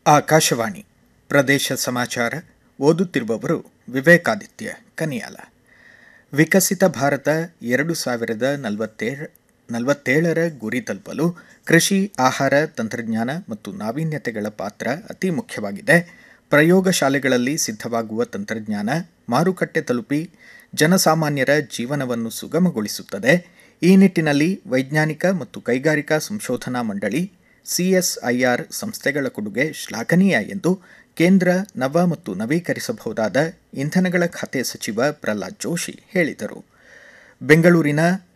ಆಕಾಶವಾಣಿ ಪ್ರದೇಶ ಸಮಾಚಾರ ಓದುತ್ತಿರುವವರು ವಿವೇಕಾದಿತ್ಯ ಕನಿಯಾಲ ವಿಕಸಿತ ಭಾರತ ಎರಡು ಸಾವಿರದ ನಲವತ್ತೇಳ ನಲವತ್ತೇಳರ ಗುರಿ ತಲುಪಲು ಕೃಷಿ ಆಹಾರ ತಂತ್ರಜ್ಞಾನ ಮತ್ತು ನಾವೀನ್ಯತೆಗಳ ಪಾತ್ರ ಅತಿ ಮುಖ್ಯವಾಗಿದೆ ಪ್ರಯೋಗಶಾಲೆಗಳಲ್ಲಿ ಸಿದ್ಧವಾಗುವ ತಂತ್ರಜ್ಞಾನ ಮಾರುಕಟ್ಟೆ ತಲುಪಿ ಜನಸಾಮಾನ್ಯರ ಜೀವನವನ್ನು ಸುಗಮಗೊಳಿಸುತ್ತದೆ ಈ ನಿಟ್ಟಿನಲ್ಲಿ ವೈಜ್ಞಾನಿಕ ಮತ್ತು ಕೈಗಾರಿಕಾ ಸಂಶೋಧನಾ ಮಂಡಳಿ ಸಿಎಸ್ಐಆರ್ ಸಂಸ್ಥೆಗಳ ಕೊಡುಗೆ ಶ್ಲಾಘನೀಯ ಎಂದು ಕೇಂದ್ರ ನವ ಮತ್ತು ನವೀಕರಿಸಬಹುದಾದ ಇಂಧನಗಳ ಖಾತೆ ಸಚಿವ ಪ್ರಹ್ಲಾದ್ ಜೋಶಿ ಹೇಳಿದರು ಬೆಂಗಳೂರಿನ